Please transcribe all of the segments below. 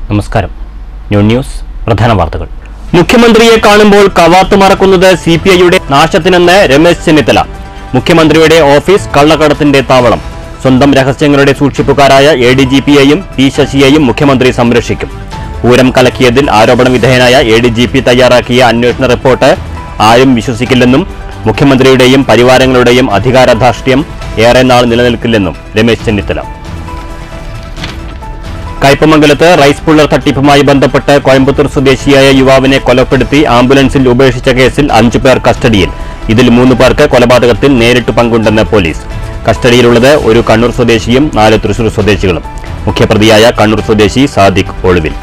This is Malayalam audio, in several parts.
നമസ്കാരം ന്യൂ ന്യൂസ് പ്രധാന വാർത്തകൾ മുഖ്യമന്ത്രിയെ കാണുമ്പോൾ കവാത്ത് മറക്കുന്നത് സി പി ഐയുടെ നാശത്തിനെന്ന് രമേശ് ചെന്നിത്തല മുഖ്യമന്ത്രിയുടെ ഓഫീസ് കള്ളക്കടത്തിന്റെ താവളം സ്വന്തം രഹസ്യങ്ങളുടെ സൂക്ഷിപ്പുകാരായ എ ഡി ജി പിയെയും പി ശശിയെയും മുഖ്യമന്ത്രി സംരക്ഷിക്കും പൂരം കലക്കിയതിൽ ആരോപണ വിധേയനായ എ ഡി ജി പി തയ്യാറാക്കിയ അന്വേഷണ റിപ്പോർട്ട് ആരും വിശ്വസിക്കില്ലെന്നും മുഖ്യമന്ത്രിയുടെയും പരിവാരങ്ങളുടെയും അധികാരധാർഷ്ട്യം ഏറെ നാൾ നിലനിൽക്കില്ലെന്നും രമേശ് ചെന്നിത്തല കയ്പമംഗലത്ത് റൈസ് പുള്ളർ തട്ടിപ്പുമായി ബന്ധപ്പെട്ട് കോയമ്പത്തൂർ സ്വദേശിയായ യുവാവിനെ കൊലപ്പെടുത്തി ആംബുലൻസിൽ ഉപേക്ഷിച്ച കേസിൽ അഞ്ചു പേർ കസ്റ്റഡിയിൽ ഇതിൽ മൂന്ന് പേർക്ക് കൊലപാതകത്തിൽ നേരിട്ട് പങ്കുണ്ടെന്ന് പോലീസ് കസ്റ്റഡിയിലുള്ളത് ഒരു കണ്ണൂർ സ്വദേശിയും നാല് തൃശൂർ സ്വദേശികളും മുഖ്യപ്രതിയായ കണ്ണൂർ സ്വദേശി സാദിഖ് ഒളിവിൽ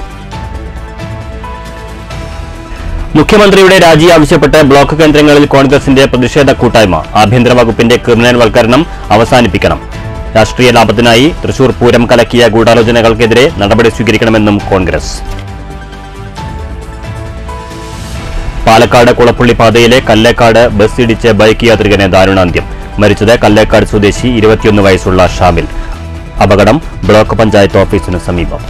മുഖ്യമന്ത്രിയുടെ രാജി ആവശ്യപ്പെട്ട് ബ്ലോക്ക് കേന്ദ്രങ്ങളിൽ കോൺഗ്രസിന്റെ പ്രതിഷേധ കൂട്ടായ്മ ആഭ്യന്തര വകുപ്പിന്റെ ക്രിമിനൽ വൽക്കരണം അവസാനിപ്പിക്കണം രാഷ്ട്രീയ ലാഭത്തിനായി തൃശൂർ പൂരം കലക്കിയ ഗൂഢാലോചനകൾക്കെതിരെ നടപടി സ്വീകരിക്കണമെന്നും കോൺഗ്രസ് പാലക്കാട് കുളപ്പുള്ളി പാതയിലെ കല്ലേക്കാട് ബസ് ഇടിച്ച് ബൈക്ക് യാത്രികന് ദാരുണാന്ത്യം മരിച്ചത് കല്ലേക്കാട് സ്വദേശി ഇരുപത്തിയൊന്ന് വയസ്സുള്ള ഷാമിൽ അപകടം ബ്ലോക്ക് പഞ്ചായത്ത് ഓഫീസിന് സമീപം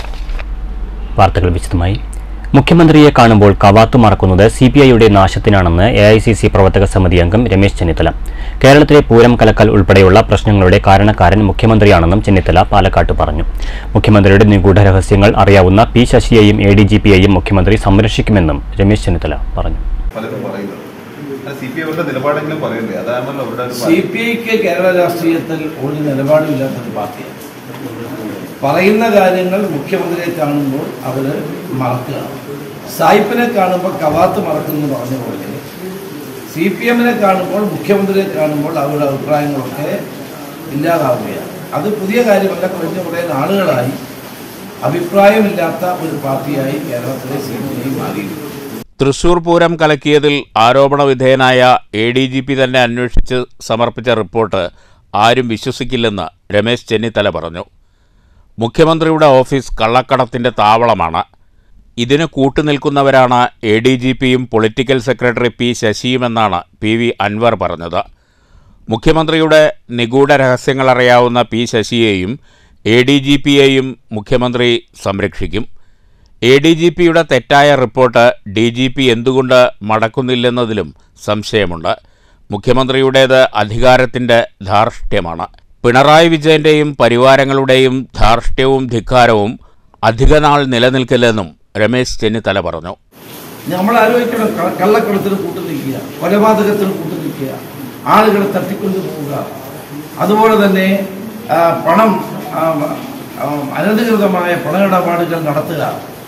വാർത്തകൾ വിശദമായി മുഖ്യമന്ത്രിയെ കാണുമ്പോൾ കവാത്തു മറക്കുന്നത് സി പി ഐയുടെ നാശത്തിനാണെന്ന് എ ഐ സി സി പ്രവർത്തക സമിതി അംഗം രമേശ് ചെന്നിത്തല കേരളത്തിലെ പൂരം കലക്കൽ ഉൾപ്പെടെയുള്ള പ്രശ്നങ്ങളുടെ കാരണക്കാരൻ മുഖ്യമന്ത്രിയാണെന്നും ചെന്നിത്തല പാലക്കാട്ട് പറഞ്ഞു മുഖ്യമന്ത്രിയുടെ നിഗൂഢ രഹസ്യങ്ങൾ അറിയാവുന്ന പി ശശിയെയും എ ഡി ജി പിയെയും മുഖ്യമന്ത്രി സംരക്ഷിക്കുമെന്നും രമേശ് ചെന്നിത്തല പറഞ്ഞു പലരും പറയുന്നത് സി പി ഐയുടെ നിലപാടെങ്കിലും പറയണ്ടേ അതാണല്ലോ അവരുടെ ഒരു സി പി ഐക്ക് കേരള രാഷ്ട്രീയത്തിൽ ഒരു നിലപാടുമില്ലാത്തൊരു പാർട്ടിയാണ് പറയുന്ന കാര്യങ്ങൾ മുഖ്യമന്ത്രിയെ കാണുമ്പോൾ അവർ മറക്കുക സായിപ്പിനെ കാണുമ്പോൾ കവാത്ത് മറക്കുന്നു എന്ന് പറഞ്ഞ പോലെ സി പി എമ്മിനെ കാണുമ്പോൾ മുഖ്യമന്ത്രിയെ കാണുമ്പോൾ അവരുടെ അഭിപ്രായങ്ങളൊക്കെ ഇല്ലാതാവുകയാണ് അത് പുതിയ കാര്യമല്ല കഴിഞ്ഞ കുറേ നാളുകളായി അഭിപ്രായമില്ലാത്ത ഒരു പാർട്ടിയായി കേരളത്തിലെ സി പി ഐ മാറിയിരിക്കുന്നു തൃശൂർ പൂരം കലക്കിയതിൽ ആരോപണ വിധേയനായ എ ഡി ജി പി തന്നെ അന്വേഷിച്ച് സമർപ്പിച്ച റിപ്പോർട്ട് ആരും വിശ്വസിക്കില്ലെന്ന് രമേശ് ചെന്നിത്തല പറഞ്ഞു മുഖ്യമന്ത്രിയുടെ ഓഫീസ് കള്ളക്കടത്തിന്റെ താവളമാണ് ഇതിന് കൂട്ടുനിൽക്കുന്നവരാണ് എ ഡി ജി പിയും പൊളിറ്റിക്കൽ സെക്രട്ടറി പി ശശിയുമെന്നാണ് പി വി അൻവർ പറഞ്ഞത് മുഖ്യമന്ത്രിയുടെ നിഗൂഢ രഹസ്യങ്ങൾ അറിയാവുന്ന പി ശശിയെയും എ ഡി ജി പിയെയും മുഖ്യമന്ത്രി സംരക്ഷിക്കും എ ഡി ജി പിയുടെ തെറ്റായ റിപ്പോർട്ട് ഡി ജി പി എന്തുകൊണ്ട് മടക്കുന്നില്ലെന്നതിലും സംശയമുണ്ട് മുഖ്യമന്ത്രിയുടേത് അധികാരത്തിൻ്റെ ധാർഷ്ട്യമാണ് പിണറായി വിജയന്റെയും പരിവാരങ്ങളുടെയും ധാർഷ്ട്യവും ധിക്കാരവും അധികനാൾ നിലനിൽക്കില്ലെന്നും രമേശ് ചെന്നിത്തല പറഞ്ഞു നമ്മൾ ആലോചിക്കണം ക- കള്ളക്കടത്തിന് കൂട്ടു നിൽക്കുക കൊലപാതകത്തിന് കൂട്ടു നിൽക്കുക ആളുകളെ തട്ടിക്കൊണ്ടു പോവുക അതുപോലെ തന്നെ ആ, പണം ആ, ആ, അനധികൃതമായ പണമിടപാടുകൾ നടത്തുക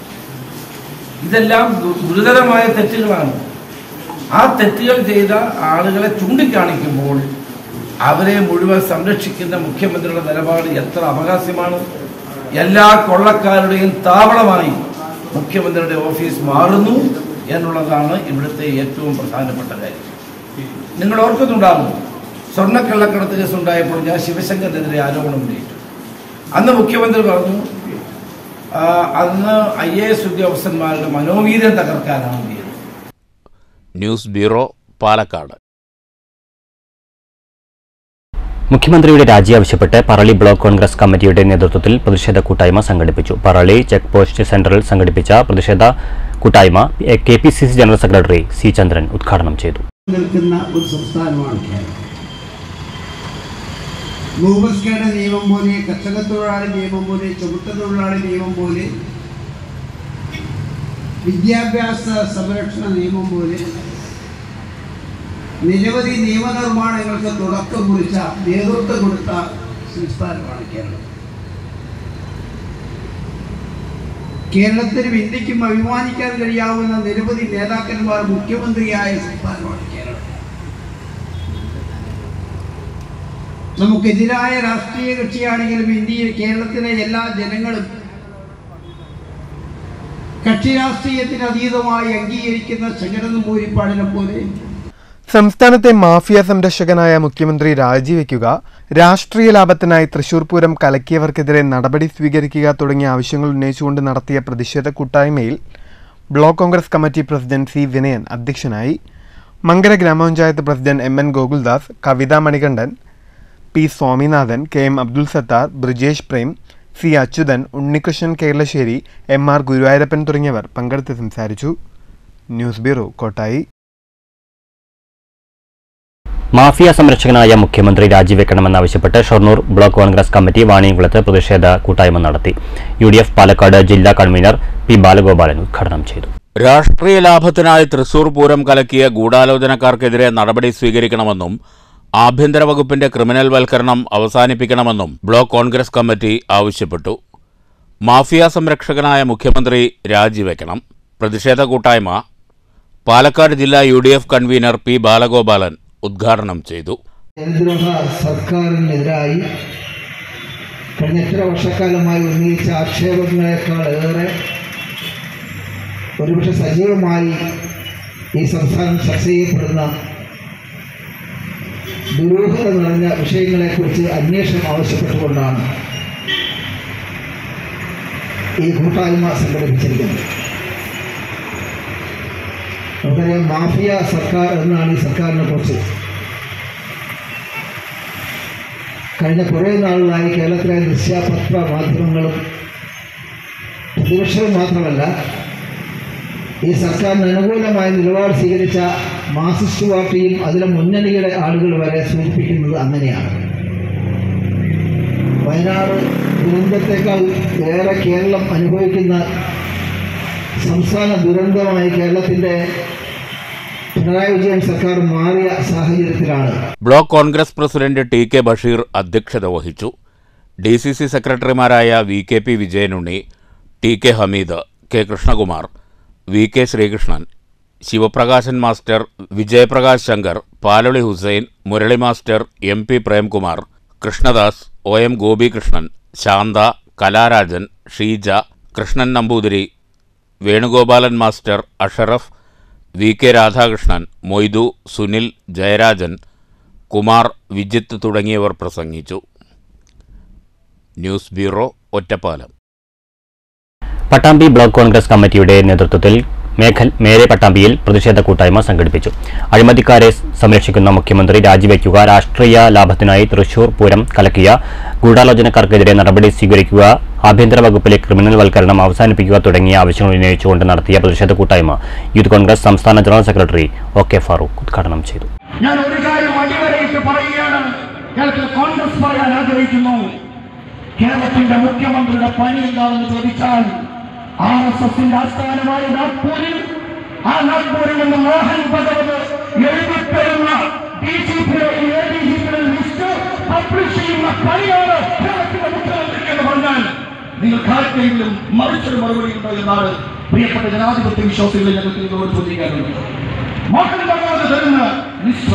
ഇതെല്ലാം ഗു- ഗുരുതരമായ തെറ്റുകളാണ് ആ തെറ്റുകൾ ചെയ്ത ആളുകളെ ചൂണ്ടിക്കാണിക്കുമ്പോൾ അവരെ മുഴുവൻ സംരക്ഷിക്കുന്ന മുഖ്യമന്ത്രിയുടെ നിലപാട് എത്ര അവകാശമാണ് എല്ലാ കൊള്ളക്കാരുടെയും താവളമായി മുഖ്യമന്ത്രിയുടെ ഓഫീസ് മാറുന്നു എന്നുള്ളതാണ് ഇവിടുത്തെ ഏറ്റവും പ്രധാനപ്പെട്ട കാര്യം നിങ്ങൾ ഓർക്കുന്നുണ്ടാകും സ്വർണ്ണക്കള്ളക്കടത്ത് കേസ് ഉണ്ടായപ്പോൾ ഞാൻ ശിവശങ്കറിനെതിരെ ആരോപണം ഉന്നയിച്ചു അന്ന് മുഖ്യമന്ത്രി പറഞ്ഞു ആ, അന്ന് ഐ എ എസ് ഉദ്യോഗസ്ഥന്മാരുടെ മനോവീര്യം തകർക്കാനാണ് ചെയ്തത് ന്യൂസ് ബ്യൂറോ പാലക്കാട് മുഖ്യമന്ത്രിയുടെ രാജി ആവശ്യപ്പെട്ട് പറളി ബ്ലോക്ക് കോൺഗ്രസ് കമ്മിറ്റിയുടെ നേതൃത്വത്തിൽ പ്രതിഷേധ കൂട്ടായ്മ സംഘടിപ്പിച്ചു പറളി ചെക്ക് പോസ്റ്റ് സെന്ററിൽ സംഘടിപ്പിച്ച പ്രതിഷേധ കൂട്ടായ്മ K P C C general secretary C Chandran ഉദ്ഘാടനം ചെയ്തു നിൽക്കുന്ന ഒരു സംസ്ഥാനമാണ് കേരളം ഭൂപസ്കയുടെ നിയമം പോലെ കർഷക തൊഴിലാളി നിയമം പോലെ ചുമട്ട തൊഴിലാളി നിയമം പോലെ വിദ്യാഭ്യാസ സംരക്ഷണ നിയമം പോലെ നിരവധി നിയമനിർമ്മാണങ്ങൾക്ക് തുടക്കം കുറിച്ച നേതൃത്വം കൊടുത്ത സംസ്ഥാനമാണ് കേരളം കേരളത്തിനും ഇന്ത്യക്കും അഭിമാനിക്കാൻ കഴിയാവുന്ന നിരവധി നേതാക്കന്മാർ മുഖ്യമന്ത്രിയായ സംസ്ഥാനമാണ് കേരളം നമുക്കെതിരായ രാഷ്ട്രീയ കക്ഷിയാണെങ്കിലും ഇന്ത്യയിൽ കേരളത്തിലെ എല്ലാ ജനങ്ങളും കക്ഷി രാഷ്ട്രീയത്തിന് അതീതമായി അംഗീകരിക്കുന്ന ശങ്കരൻ മൂരിപ്പാടിനെ പോലെ സംസ്ഥാനത്തെ മാഫിയ സംരക്ഷകനായ മുഖ്യമന്ത്രി രാജിവെക്കുക രാഷ്ട്രീയ ലാഭത്തിനായി തൃശൂർ പൂരം കലക്കിയവർക്കെതിരെ നടപടി സ്വീകരിക്കുക തുടങ്ങിയ ആവശ്യങ്ങൾ ഉന്നയിച്ചുകൊണ്ട് നടത്തിയ പ്രതിഷേധ കൂട്ടായ്മയിൽ block Congress committee president C Vinayan അധ്യക്ഷനായി Mankara grama panchayat president M N Gokuldas Kavitha Manikandan P Swaminathan K M Abdul Sathar Brijesh Prem C Achuthan Unnikrishnan Keralassery M R Guruvayurappan തുടങ്ങിയവർ പങ്കെടുത്ത് സംസാരിച്ചു ന്യൂസ് ബ്യൂറോ കോട്ടായി മാഫിയ സംരക്ഷകനായ മുഖ്യമന്ത്രി രാജിവെക്കണമെന്നാവശ്യപ്പെട്ട് ഷൊർണൂർ ബ്ലോക്ക് കോൺഗ്രസ് കമ്മിറ്റി വാണിയംകുളത്ത് പ്രതിഷേധ കൂട്ടായ്മ നടത്തി യു ഡി എഫ് പാലക്കാട് ജില്ലാ കൺവീനർ പി ബാലഗോപാലൻ ഉദ്ഘാടനം ചെയ്തു രാഷ്ട്രീയ ലാഭത്തിനായി തൃശൂർ പൂരം കലക്കിയ ഗൂഢാലോചനക്കാർക്കെതിരെ നടപടി സ്വീകരിക്കണമെന്നും ആഭ്യന്തര വകുപ്പിന്റെ ക്രിമിനൽ വൽക്കരണം അവസാനിപ്പിക്കണമെന്നും ബ്ലോക്ക് കോൺഗ്രസ് കമ്മിറ്റി ആവശ്യപ്പെട്ടു മാഫിയ സംരക്ഷകനായ മുഖ്യമന്ത്രി രാജിവെക്കണം പ്രതിഷേധ കൂട്ടായ്മ പാലക്കാട് ജില്ലാ U D F convener P Balagopalan ഉദ്ഘാടനം ചെയ്തു ജനദ്രോഹ സർക്കാരിനെതിരായി കഴിഞ്ഞ എത്ര വർഷക്കാലമായി ഉന്നയിച്ച ആക്ഷേപങ്ങളെക്കാൾ ഏറെ ഒരുപക്ഷെ സജീവമായി ഈ സംസ്ഥാനം ചർച്ച ചെയ്യപ്പെടുന്ന ദുരൂഹത നിറഞ്ഞ വിഷയങ്ങളെക്കുറിച്ച് അന്വേഷണം ആവശ്യപ്പെട്ടുകൊണ്ടാണ് ഈ കൂട്ടായ്മ സംഘടിപ്പിച്ചിരിക്കുന്നത് നമുക്കറിയാം മാഫിയ സർക്കാർ എന്നാണ് ഈ സർക്കാരിനെ കുറിച്ച് കഴിഞ്ഞ കുറേ നാളുകളായി കേരളത്തിലെ ദൃശ്യപത്ര മാധ്യമങ്ങളും പ്രതിപക്ഷവും മാത്രമല്ല ഈ സർക്കാരിന് അനുകൂലമായ നിലപാട് സ്വീകരിച്ച മാർക്സിസ്റ്റ് പാർട്ടിയും അതിലെ മുന്നണിയുടെ ആളുകൾ വരെ സൂചിപ്പിക്കുന്നത് അങ്ങനെയാണ് വയനാട് ദുരന്തത്തെക്കാൾ ഏറെ കേരളം അനുഭവിക്കുന്ന സംസ്ഥാന ദുരന്തമായി കേരളത്തിൻ്റെ പിണറായി വിജയൻ സർക്കാർ മാറിയ സാഹചര്യത്തിലാണ് block Congress president T K Basheer അധ്യക്ഷത വഹിച്ചു ഡി സി സി സെക്രട്ടറിമാരായ V K P Vijayanunni T K Hameed K Krishnakumar V K Sreekrishnan Sivaprakashan master Vijayaprakash Shankar Paloli Hussain Murali master M P Premkumar Krishnadas O M Gopikrishnan Shantha Kalarajan Sheeja Krishnan Namboothiri Venugopalan master Ashraf V K Radhakrishnan Moidu Sunil Jayarajan Kumar Vijith തുടങ്ങിയവർ പ്രസംഗിച്ചു news bureau Ottapalam Pattambi block Congress കമ്മിറ്റിയുടെ നേതൃത്വത്തിൽ മേഘൽ മേരെ പട്ടാമ്പിയിൽ പ്രതിഷേധ കൂട്ടായ്മ സംഘടിപ്പിച്ചു അഴിമതിക്കാരെ സംരക്ഷിക്കുന്ന മുഖ്യമന്ത്രി രാജിവെക്കുക രാഷ്ട്രീയ ലാഭത്തിനായി തൃശൂർ പൂരം കലക്കിയ ഗൂഢാലോചനക്കാർക്കെതിരെ നടപടി സ്വീകരിക്കുക ആഭ്യന്തര വകുപ്പിലെ ക്രിമിനൽ വൽക്കരണം അവസാനിപ്പിക്കുക തുടങ്ങിയ ആവശ്യങ്ങൾ ഉന്നയിച്ചുകൊണ്ട് നടത്തിയ പ്രതിഷേധ കൂട്ടായ്മ യൂത്ത് കോൺഗ്രസ് സംസ്ഥാന general secretary O K Farooq ഉദ്ഘാടനം ചെയ്തു ഞാൻ ഒരു കാര്യം അടിവരയിട്ട് പറയുകയാണ് കേരളത്തിൽ കോൺഗ്രസ് പറയാൻ ആഗ്രഹിക്കുന്നു കേരളത്തിന്റെ മുഖ്യമന്ത്രിയുടെ പണി എന്താണെന്ന് ചോദിച്ചാൽ ആർ എസ് എസിന്റെ ആസ്ഥാനമായ നാഗ്പൂരിൽ ആ നാഗ്പൂരിൽ നിന്ന് മോഹൻ ഭഗവത് എഴുതിത്തരുന്ന ഡി ജി പിയുടെ എ ഡി ജി പിയുടെ ലിസ്റ്റ് പബ്ലിഷ് ചെയ്യുന്ന പണിയാണ് കേരളത്തിന്റെ മുഖ്യമന്ത്രിക്ക് എന്ന് പറഞ്ഞാൽ നിങ്ങൾക്ക് ആർക്കെങ്കിലും മറിച്ചൊരു മറുപടി ഉണ്ടോ എന്നാണ് പ്രിയപ്പെട്ട ജനാധിപത്യ വിശ്വാസികളെ ഞങ്ങൾക്ക് നിങ്ങളോട് ചോദിക്കാറുണ്ട് മോഹൻ ഭഗവത് തരുന്ന ലിസ്റ്റ്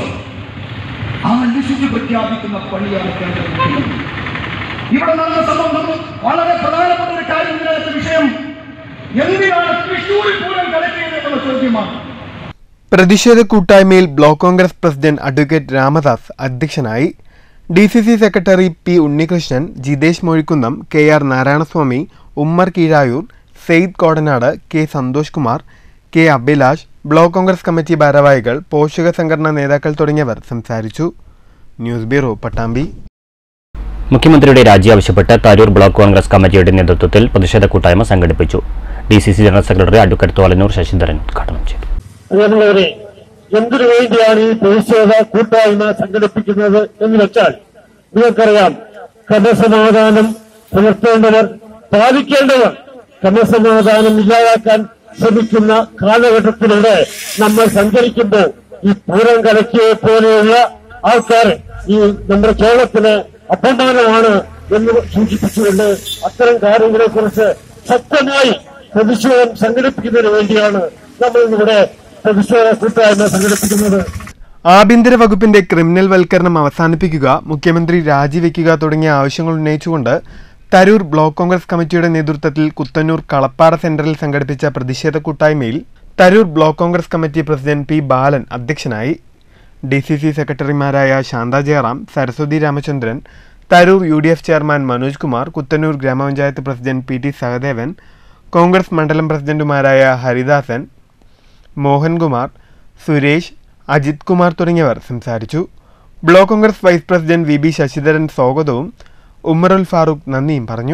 ആ ലിസ്റ്റ് പ്രഖ്യാപിക്കുന്ന പണിയാണ് കേന്ദ്ര മുഖ്യമന്ത്രി ഇവിടെ നടന്ന സംബന്ധം വളരെ പ്രധാനപ്പെട്ട ഒരു കാര്യം ഇതിനകത്ത് വിഷയം എന്തിനാണ് തൃശ്ശൂരിൽ പൂരം കലക്കിയത് എന്നുള്ള ചോദ്യമാണ് പ്രതിഷേധ കൂട്ടായ്മയിൽ block Congress president advocate Ramadas അധ്യക്ഷനായി D C C secretary P Unnikrishnan Jithesh Mozhikkunnam K R Narayanaswamy Ummer Keezhayur Syed Kodanad K Santhosh Kumar K Abhilash block Congress committee ഭാരവാഹികൾ പോഷക സംഘടനാ നേതാക്കൾ തുടങ്ങിയവർ സംസാരിച്ചു ന്യൂസ് ബ്യൂറോ പട്ടാമ്പി മുഖ്യമന്ത്രിയുടെ രാജി ആവശ്യപ്പെട്ട് തരൂർ ബ്ലോക്ക് കോൺഗ്രസ് കമ്മിറ്റിയുടെ നേതൃത്വത്തിൽ പ്രതിഷേധ കൂട്ടായ്മ സംഘടിപ്പിച്ചു D C C general secretary advocate Tholanur Sasidharan ഉദ്ഘാടനം ചെയ്തു പ്രിയമുള്ളവരെ എന്തിനു വേണ്ടിയാണ് ഈ പ്രതിഷേധ കൂട്ടായ്മ സംഘടിപ്പിക്കുന്നത് എന്ന് വെച്ചാൽ നിങ്ങൾക്കറിയാം ക്രമസമാധാനം പുലർത്തേണ്ടവർ പാലിക്കേണ്ടവർ ക്രമസമാധാനം ഇല്ലാതാക്കാൻ ശ്രമിക്കുന്ന കാലഘട്ടത്തിലൂടെ നമ്മൾ സഞ്ചരിക്കുമ്പോൾ ഈ പൂരം കലക്കിയെ പോലെയുള്ള ആൾക്കാർ ഈ നമ്മുടെ കേരളത്തിന് അപമാനമാണ് എന്ന് സൂചിപ്പിച്ചുകൊണ്ട് അത്തരം കാര്യങ്ങളെ കുറിച്ച് ശക്തമായി പ്രതിഷേധം സംഘടിപ്പിക്കുന്നതിന് വേണ്ടിയാണ് നമ്മൾ ഇന്നിവിടെ പ്രതിഷേധ കൂട്ടായ്മ സംഘടിപ്പിക്കുന്നത് ആഭ്യന്തര വകുപ്പിന്റെ ക്രിമിനൽ വൽക്കരണം അവസാനിപ്പിക്കുക മുഖ്യമന്ത്രി രാജിവെക്കുക തുടങ്ങിയ ആവശ്യങ്ങൾ ഉന്നയിച്ചുകൊണ്ട് തരൂർ ബ്ലോക്ക് കോൺഗ്രസ് കമ്മിറ്റിയുടെ നേതൃത്വത്തിൽ കുത്തന്നൂർ കളപ്പാറ സെന്ററിൽ സംഘടിപ്പിച്ച പ്രതിഷേധ കൂട്ടായ്മയിൽ Tharoor block Congress committee president P Balan അധ്യക്ഷനായി ഡി സി സി സെക്രട്ടറിമാരായ Shantha Jayaram Saraswathi Ramachandran Tharoor U D F chairman Manoj Kumar Kuthannur grama panchayat president P T Sahadevan Congress മണ്ഡലം പ്രസിഡന്റുമാരായ ഹരിദാസൻ മോഹൻകുമാർ സുരേഷ് അജിത് കുമാർ തുടങ്ങിയവർ സംസാരിച്ചു block Congress vice president V B Sasidharan സ്വാഗതവും ഉമ്മറുൽ ഫാറൂഖ് നന്ദിയും പറഞ്ഞു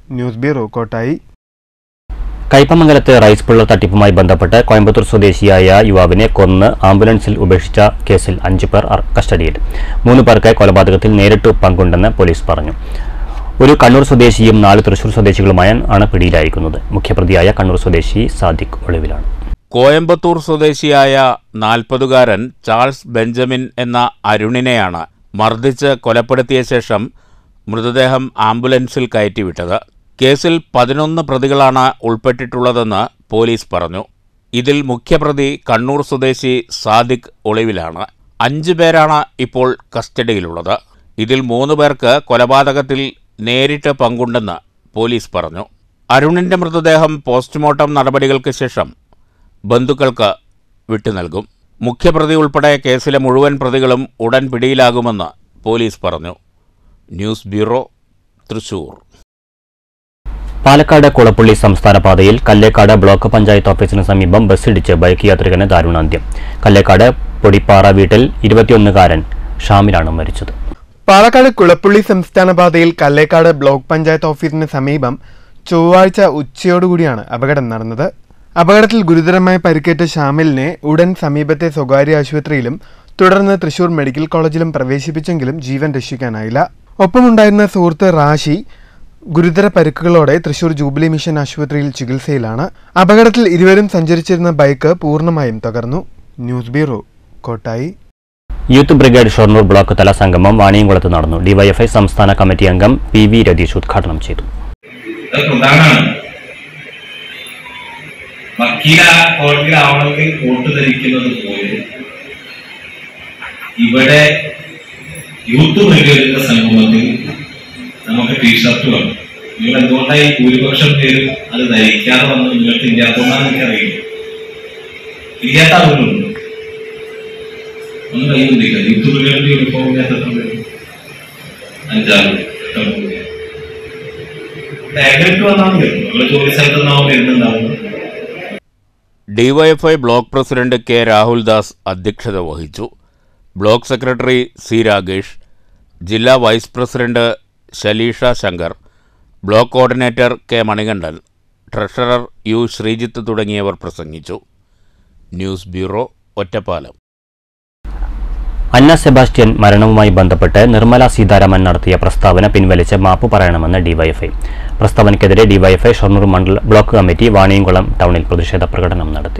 ന്യൂസ് ബ്യൂറോ കോട്ടായി കയ്പമംഗലത്ത് റൈസ് പുള്ളർ തട്ടിപ്പുമായി ബന്ധപ്പെട്ട് കോയമ്പത്തൂർ സ്വദേശിയായ യുവാവിനെ കൊന്ന് ആംബുലൻസിൽ ഉപേക്ഷിച്ച കേസിൽ അഞ്ചു പേർ അർ- കസ്റ്റഡിയിൽ മൂന്ന് പേർക്ക് കൊലപാതകത്തിൽ നേരിട്ട് പങ്കുണ്ടെന്ന് പോലീസ് പറഞ്ഞു ഒരു കണ്ണൂർ സ്വദേശിയും നാല് തൃശൂർ സ്വദേശികളുമായ ആണ് പിടിയിലായിരിക്കുന്നത് മുഖ്യപ്രതിയായ കണ്ണൂർ സ്വദേശി സാദിഖ് ഒളിവിലാണ് കോയമ്പത്തൂർ സ്വദേശിയായ നാൽപ്പതുകാരൻ ചാൾസ് ബെഞ്ചമിൻ എന്ന അരുണിനെയാണ് മർദ്ദിച്ച് കൊലപ്പെടുത്തിയ ശേഷം മൃതദേഹം ആംബുലൻസിൽ കയറ്റിവിട്ടത് കേസിൽ പതിനൊന്ന് പ്രതികളാണ് ഉൾപ്പെട്ടിട്ടുള്ളതെന്ന് പോലീസ് പറഞ്ഞു ഇതിൽ മുഖ്യപ്രതി കണ്ണൂർ സ്വദേശി സാദിഖ് ഒളിവിലാണ് അഞ്ചു പേരാണ് ഇപ്പോൾ കസ്റ്റഡിയിലുള്ളത് ഇതിൽ മൂന്ന് പേർക്ക് കൊലപാതകത്തിൽ നേരിട്ട് പങ്കുണ്ടെന്ന് പോലീസ് പറഞ്ഞു അരുണിന്റെ മൃതദേഹം പോസ്റ്റ്മോർട്ടം നടപടികൾക്ക് ശേഷം ബന്ധുക്കൾക്ക് വിട്ടുനൽകും മുഖ്യപ്രതി ഉൾപ്പെടെ കേസിലെ മുഴുവൻ പ്രതികളും ഉടൻ പിടിയിലാകുമെന്ന് പോലീസ് പറഞ്ഞു ന്യൂസ് ബ്യൂറോ തൃശൂർ പാലക്കാട് കുളപ്പള്ളി സംസ്ഥാന പാതയിൽ കല്ലേക്കാട് ബ്ലോക്ക് പഞ്ചായത്ത് ഓഫീസിന് സമീപം ബസ്സിടിച്ച് ബൈക്ക് യാത്രികന് ദാരുണാന്ത്യം കല്ലേക്കാട് പൊടിപ്പാറ വീട്ടിൽ ഇരുപത്തിയൊന്നുകാരൻ ഷാമിലാണ് മരിച്ചത് പാലക്കാട് കുളപ്പള്ളി സംസ്ഥാന പാതയിൽ കല്ലേക്കാട് ബ്ലോക്ക് പഞ്ചായത്ത് ഓഫീസിന് സമീപം ചൊവ്വാഴ്ച ഉച്ചയോടുകൂടിയാണ് അപകടം നടന്നത് അപകടത്തിൽ ഗുരുതരമായി പരിക്കേറ്റ ഷാമിലിനെ ഉടൻ സമീപത്തെ സ്വകാര്യ ആശുപത്രിയിലും തുടർന്ന് തൃശൂർ മെഡിക്കൽ കോളേജിലും പ്രവേശിപ്പിച്ചെങ്കിലും ജീവൻ രക്ഷിക്കാനായില്ല ഒപ്പമുണ്ടായിരുന്ന സുഹൃത്ത് റാഷി ഗുരുതര പരിക്കുകളോടെ തൃശൂർ ജൂബിലി മിഷൻ ആശുപത്രിയിൽ ചികിത്സയിലാണ് അപകടത്തിൽ ഇരുവരും സഞ്ചരിച്ചിരുന്ന ബൈക്ക് പൂർണ്ണമായും തകർന്നു news bureau Kottayi youth brigade Shoranur block തല സംഗമം വാണിയംകുളത്ത് നടന്നു ഡിവൈഎഫ്ഐ സംസ്ഥാന കമ്മിറ്റി അംഗം പി വി രതീഷ് ഉദ്ഘാടനം ചെയ്തു അത് പ്രധാനമാണ് വക്കീല കോടതിയിലാവണമെങ്കിൽ വോട്ട് ധരിക്കുന്നത് പോലെ ഇവിടെ യൂത്ത് ബ്രിഗേഡിന്റെ സംഗമത്തിൽ നമുക്ക് ടീഷർട്ട് വേണം നിങ്ങൾ എന്തുകൊണ്ടാണ് ഈ ഭൂരിപക്ഷം പേരും അത് ധരിക്കാതെ വന്ന് നിങ്ങൾക്ക് ഇല്ലാത്തതുകൊണ്ടാണ് എനിക്കറിയില്ല ഇല്ലാത്ത ആളുകളുണ്ട് ഒന്ന് കൈ ചിന്തിക്കാം യൂത്ത് ബ്രിഗേഡിന്റെ യൂണിഫോം ഇല്ലാത്ത അഞ്ചാറ് എട്ടൊമ്പത് പേര്. നേരിട്ട് വന്നാൽ മതി നമ്മൾ ജോലി സ്ഥലത്ത് നിന്നാവും വരുന്നുണ്ടാവും DYFI block president K Rahuldas അധ്യക്ഷത വഹിച്ചു ബ്ലോക്ക് സെക്രട്ടറി സി രാഗേഷ് ജില്ലാ vice president Shaleesha Shankar block coordinator K Manikandan treasurer U Sreejith തുടങ്ങിയവർ പ്രസംഗിച്ചു ന്യൂസ് ബ്യൂറോ ഒറ്റപ്പാലം അന്ന സെബാസ്റ്റ്യൻ മരണവുമായി ബന്ധപ്പെട്ട് നിർമ്മല സീതാരാമൻ നടത്തിയ പ്രസ്താവന പിൻവലിച്ച് മാപ്പ് പറയണമെന്ന് ഡിവൈഎഫ്ഐ പ്രസ്താവനയ്ക്കെതിരെ ഡിവൈഎഫ്ഐ ഷൊർണൂർ മണ്ഡല ബ്ലോക്ക് കമ്മിറ്റി വാണിയംകുളം ടൗണിൽ പ്രതിഷേധ പ്രകടനം നടത്തി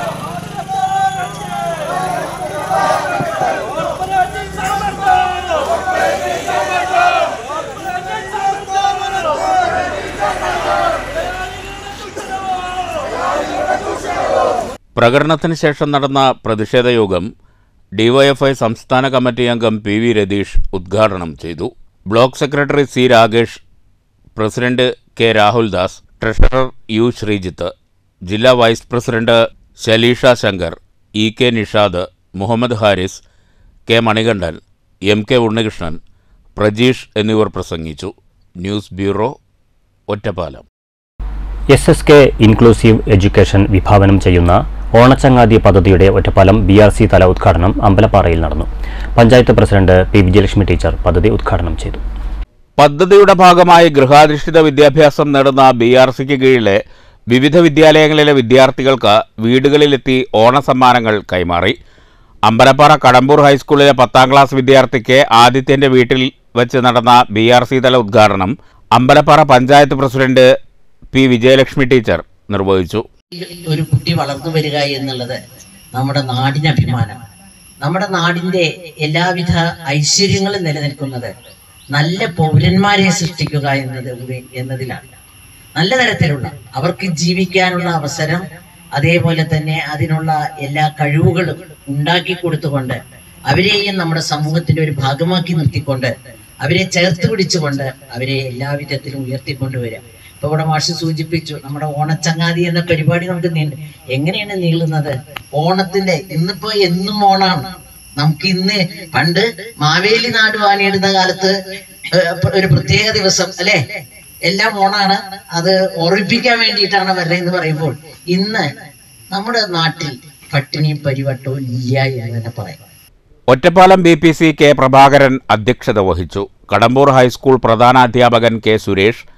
പ്രകടനത്തിന് ശേഷം നടന്ന പ്രതിഷേധ യോഗം ഡിവൈഎഫ്ഐ സംസ്ഥാന കമ്മിറ്റി അംഗം പി വി രതീഷ് ഉദ്ഘാടനം ചെയ്തു block secretary C Ragesh president K Rahuldas treasurer U Sreejith ജില്ലാ vice president Shaleesha Shankar E K Nishad Muhammad Haris K Manikandan M K Unnikrishnan Prajeesh എന്നിവർ പ്രസംഗിച്ചു news bureau Ottapalam S S K inclusive education വിഭാവനം ചെയ്യുന്ന ഓണച്ചങ്ങാതി പദ്ധതിയുടെ ഒറ്റപ്പാലം ബി ആർ സി തല ഉദ്ഘാടനം അമ്പലപ്പാറയിൽ നടന്നു panchayat president P Vijayalakshmi teacher പദ്ധതി ഉദ്ഘാടനം ചെയ്തു പദ്ധതിയുടെ ഭാഗമായി ഗൃഹാധിഷ്ഠിത വിദ്യാഭ്യാസം നേടുന്ന ബി ആർ സിക്ക് കീഴിലെ വിവിധ വിദ്യാലയങ്ങളിലെ വിദ്യാർത്ഥികൾക്ക് വീടുകളിലെത്തി ഓണസമ്മാനങ്ങൾ കൈമാറി അമ്പലപ്പാറ കടമ്പൂർ ഹൈസ്കൂളിലെ പത്താം ക്ലാസ് വിദ്യാർത്ഥിക്ക് ആദിത്യന്റെ വീട്ടിൽ വെച്ച് നടന്ന ബി ആർ സി തല ഉദ്ഘാടനം Ambalappara panchayat president P Vijayalakshmi teacher നിർവഹിച്ചു ഒരു കുട്ടി വളർന്നു വരിക എന്നുള്ളത് നമ്മുടെ നാടിന് അഭിമാനം നമ്മുടെ നാടിന്റെ എല്ലാവിധ ഐശ്വര്യങ്ങളും നിലനിൽക്കുന്നത് നല്ല പൗരന്മാരെ സൃഷ്ടിക്കുക എന്നത് എന്നതിലാണ് നല്ല തരത്തിലുള്ള അവർക്ക് ജീവിക്കാനുള്ള അവസരം അതേപോലെ തന്നെ അതിനുള്ള എല്ലാ കഴിവുകളും ഉണ്ടാക്കി കൊടുത്തുകൊണ്ട് അവരെയും നമ്മുടെ സമൂഹത്തിന്റെ ഒരു ഭാഗമാക്കി നിർത്തിക്കൊണ്ട് അവരെ ചേർത്ത് പിടിച്ചുകൊണ്ട് അവരെ എല്ലാവിധത്തിലും ഉയർത്തിക്കൊണ്ടുവരിക ഇപ്പൊ ഇവിടെ മാഷ് സൂചിപ്പിച്ചു നമ്മുടെ ഓണച്ചങ്ങാതി എന്ന പരിപാടി നമുക്ക് നീണ്ട് എങ്ങനെയാണ് നീളുന്നത് ഓണത്തിന്റെ ഇന്നിപ്പോ എന്നും ഓണാണ് നമുക്ക് ഇന്ന് പണ്ട് മാവേലി നാട് വാണിയിടുന്ന കാലത്ത് ഏഹ്, ഒരു പ്രത്യേക ദിവസം അല്ലെ എല്ലാം ഓണാണ് അത് ഓർമ്മിപ്പിക്കാൻ വേണ്ടിയിട്ടാണ് വരുന്നത് എന്ന് പറയുമ്പോൾ ഇന്ന് നമ്മുടെ നാട്ടിൽ പട്ടിണിയും പരിവട്ടവും ഇല്ല എന്ന് തന്നെ പറയാം Ottapalam B P C K Prabhakaran അധ്യക്ഷത വഹിച്ചു കടമ്പൂർ ഹൈസ്കൂൾ പ്രധാനാധ്യാപകൻ K Suresh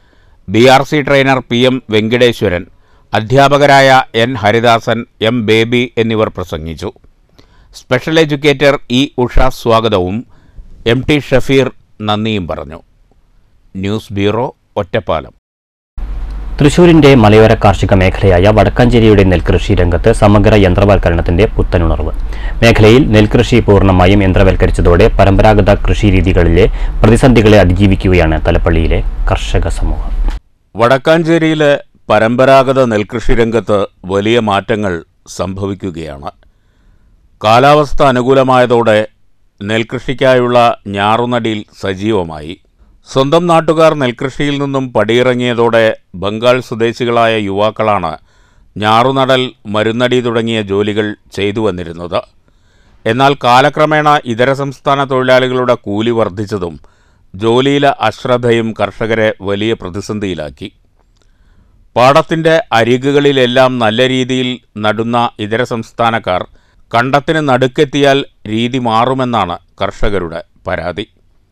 B R C trainer P M Venkateswaran അധ്യാപകരായ എൻ ഹരിദാസൻ എം ബേബി എന്നിവർ പ്രസംഗിച്ചു സ്പെഷ്യൽ എഡ്യൂക്കേറ്റർ ഇ ഉഷ സ്വാഗതവും എം ടി ഷഫീർ നന്ദിയും പറഞ്ഞു ന്യൂസ് ബ്യൂറോ ഒറ്റപ്പാലം തൃശൂരിന്റെ മലയോര കാർഷിക മേഖലയായ വടക്കാഞ്ചേരിയുടെ നെൽകൃഷി രംഗത്ത് സമഗ്ര യന്ത്രവൽക്കരണത്തിന്റെ പുത്തനുണർവ് മേഖലയിൽ നെൽകൃഷി പൂർണ്ണമായും യന്ത്രവൽക്കരിച്ചതോടെ പരമ്പരാഗത കൃഷിരീതികളിലെ പ്രതിസന്ധികളെ അതിജീവിക്കുകയാണ് തലപ്പള്ളിയിലെ കർഷക സമൂഹം വടക്കാഞ്ചേരിയിലെ പരമ്പരാഗത നെൽകൃഷി രംഗത്ത് വലിയ മാറ്റങ്ങൾ സംഭവിക്കുകയാണ് കാലാവസ്ഥ അനുകൂലമായതോടെ നെൽകൃഷിക്കായുള്ള ഞാറുനടിയിൽ സജീവമായി സ്വന്തം നാട്ടുകാർ നെൽകൃഷിയിൽ നിന്നും പടിയിറങ്ങിയതോടെ ബംഗാൾ സ്വദേശികളായ യുവാക്കളാണ് ഞാറുനടൽ മരുന്നടി തുടങ്ങിയ ജോലികൾ ചെയ്തു വന്നിരുന്നത് എന്നാൽ കാലക്രമേണ ഇതര സംസ്ഥാന തൊഴിലാളികളുടെ കൂലി വർദ്ധിച്ചതും ജോലിയിലെ അശ്രദ്ധയും കർഷകരെ വലിയ പ്രതിസന്ധിയിലാക്കി പാടത്തിൻ്റെ അരികുകളിലെല്ലാം നല്ല രീതിയിൽ നടുന്ന ഇതര സംസ്ഥാനക്കാർ കണ്ടത്തിന് നടുക്കെത്തിയാൽ രീതി മാറുമെന്നാണ് കർഷകരുടെ പരാതി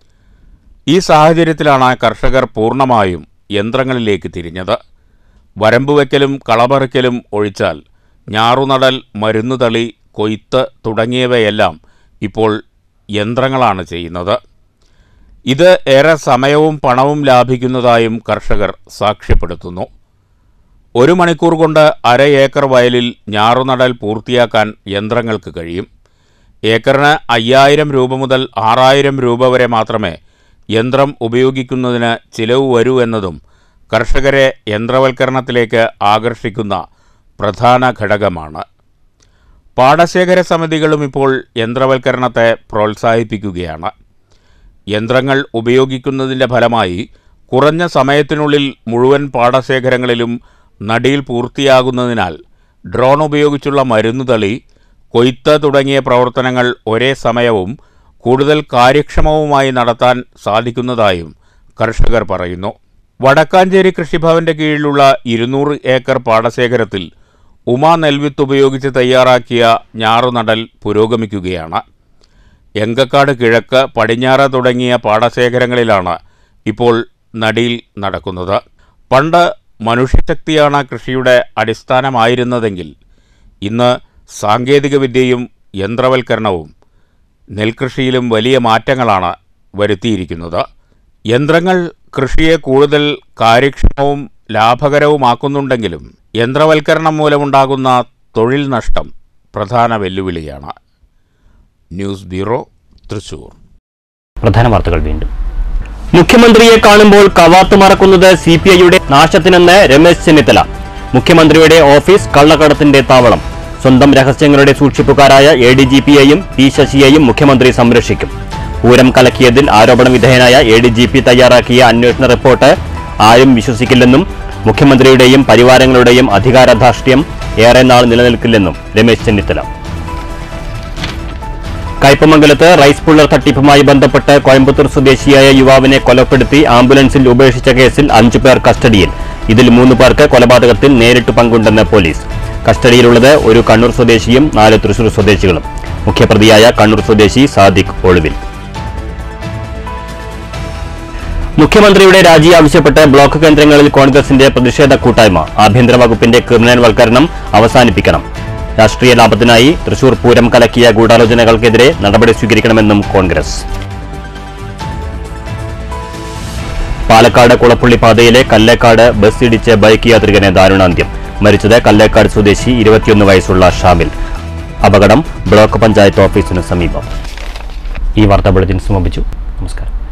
ഈ സാഹചര്യത്തിലാണ് കർഷകർ പൂർണ്ണമായും യന്ത്രങ്ങളിലേക്ക് തിരിഞ്ഞത് വരമ്പ് വയ്ക്കലും കളപറിക്കലും ഒഴിച്ചാൽ ഞാറുനടൽ മരുന്നുതളി കൊയ്ത്ത് തുടങ്ങിയവയെല്ലാം ഇപ്പോൾ യന്ത്രങ്ങളാണ് ചെയ്യുന്നത് ഇത് ഏറെ സമയവും പണവും ലാഭിക്കുന്നതായും കർഷകർ സാക്ഷ്യപ്പെടുത്തുന്നു ഒരു മണിക്കൂർ കൊണ്ട് അര ഏക്കർ വയലിൽ ഞാറുനടൽ പൂർത്തിയാക്കാൻ യന്ത്രങ്ങൾക്ക് കഴിയും ഏക്കറിന് അയ്യായിരം രൂപ മുതൽ ആറായിരം രൂപ വരെ മാത്രമേ യന്ത്രം ഉപയോഗിക്കുന്നതിന് ചിലവ് വരൂ എന്നതും കർഷകരെ യന്ത്രവൽക്കരണത്തിലേക്ക് ആകർഷിക്കുന്ന പ്രധാന ഘടകമാണ് പാടശേഖര സമിതികളും ഇപ്പോൾ യന്ത്രവൽക്കരണത്തെ പ്രോത്സാഹിപ്പിക്കുകയാണ് യന്ത്രങ്ങൾ ഉപയോഗിക്കുന്നതിൻ്റെ ഫലമായി കുറഞ്ഞ സമയത്തിനുള്ളിൽ മുഴുവൻ പാടശേഖരങ്ങളിലും നടിയിൽ പൂർത്തിയാകുന്നതിനാൽ ഡ്രോൺ ഉപയോഗിച്ചുള്ള മരുന്നുതളി കൊയ്ത്ത് തുടങ്ങിയ പ്രവർത്തനങ്ങൾ ഒരേ സമയവും കൂടുതൽ കാര്യക്ഷമവുമായി നടത്താൻ സാധിക്കുന്നതായും കർഷകർ പറയുന്നു വടക്കാഞ്ചേരി കൃഷിഭവന്റെ കീഴിലുള്ള ഇരുന്നൂറ് ഏക്കർ പാടശേഖരത്തിൽ ഉമാ നെൽവിത്ത് ഉപയോഗിച്ച് തയ്യാറാക്കിയ ഞാറുനടൽ പുരോഗമിക്കുകയാണ് എങ്കക്കാട് കിഴക്ക് പടിഞ്ഞാറ് തുടങ്ങിയ പാടശേഖരങ്ങളിലാണ് ഇപ്പോൾ നടിയിൽ നടക്കുന്നത് പണ്ട് മനുഷ്യശക്തിയാണ് കൃഷിയുടെ അടിസ്ഥാനമായിരുന്നതെങ്കിൽ ഇന്ന് സാങ്കേതികവിദ്യയും യന്ത്രവൽക്കരണവും നെൽകൃഷിയിലും വലിയ മാറ്റങ്ങളാണ് വരുത്തിയിരിക്കുന്നത് യന്ത്രങ്ങൾ കൃഷിയെ കൂടുതൽ കാര്യക്ഷമവും ലാഭകരവുമാക്കുന്നുണ്ടെങ്കിലും യന്ത്രവൽക്കരണം മൂലമുണ്ടാകുന്ന തൊഴിൽ നഷ്ടം പ്രധാന വെല്ലുവിളിയാണ് ന്യൂസ് ബ്യൂറോ തൃശൂർ പ്രധാന വാർത്തകൾ വീണ്ടും മുഖ്യമന്ത്രിയെ കാണുമ്പോൾ കവാത്ത് മറക്കുന്നത് സി പി ഐയുടെ നാശത്തിനെന്ന് രമേശ് ചെന്നിത്തല മുഖ്യമന്ത്രിയുടെ ഓഫീസ് കള്ളക്കടത്തിന്റെ താവളം സ്വന്തം രഹസ്യങ്ങളുടെ സൂക്ഷിപ്പുകാരായ എ ഡി ജി പിയെയും പി ശശിയെയും മുഖ്യമന്ത്രി സംരക്ഷിക്കും പൂരം കലക്കിയതിൽ ആരോപണ വിധേയനായ എ ഡി ജി പി തയ്യാറാക്കിയ അന്വേഷണ റിപ്പോർട്ട് ആരും വിശ്വസിക്കില്ലെന്നും മുഖ്യമന്ത്രിയുടെയും പരിവാരങ്ങളുടെയും അധികാരധാർഷ്ട്യം ഏറെ നാൾ നിലനിൽക്കില്ലെന്നും രമേശ് ചെന്നിത്തല കയ്പമംഗലത്ത് റൈസ് പുള്ളർ തട്ടിപ്പുമായി ബന്ധപ്പെട്ട് കോയമ്പത്തൂർ സ്വദേശിയായ യുവാവിനെ കൊലപ്പെടുത്തി ആംബുലൻസിൽ ഉപേക്ഷിച്ച കേസിൽ അഞ്ചു പേർ കസ്റ്റഡിയിൽ ഇതിൽ മൂന്ന് പേർക്ക് കൊലപാതകത്തിൽ നേരിട്ട് പങ്കുണ്ടെന്ന് പോലീസ് കസ്റ്റഡിയിലുള്ളത് ഒരു കണ്ണൂർ സ്വദേശിയും നാല് തൃശൂർ സ്വദേശികളും മുഖ്യപ്രതിയായ കണ്ണൂർ സ്വദേശി സാദിഖ് ഒളിവിൽ മുഖ്യമന്ത്രിയുടെ രാജി ആവശ്യപ്പെട്ട് ബ്ലോക്ക് കേന്ദ്രങ്ങളിൽ കോൺഗ്രസിന്റെ പ്രതിഷേധ കൂട്ടായ്മ ആഭ്യന്തര വകുപ്പിന്റെ ക്രിമിനൽ വൽക്കരണം അവസാനിപ്പിക്കണം രാഷ്ട്രീയ ലാഭത്തിനായി തൃശൂർ പൂരം കലക്കിയ ഗൂഢാലോചനകൾക്കെതിരെ നടപടി സ്വീകരിക്കണമെന്നും കോൺഗ്രസ് പാലക്കാട് കുളപ്പള്ളി പാതയിലെ കല്ലേക്കാട് ബസ് ഇടിച്ച് ബൈക്ക് യാത്രികന് ദാരുണാന്ത്യം മരിച്ചത് കല്ലേക്കാട് സ്വദേശി ഇരുപത്തിയൊന്ന് വയസ്സുള്ള ഷാമിൽ അപകടം ബ്ലോക്ക് പഞ്ചായത്ത് ഓഫീസിന് സമീപം ഈ വാർത്താ ബുള്ളറ്റിൻ സമാപിച്ചു നമസ്കാരം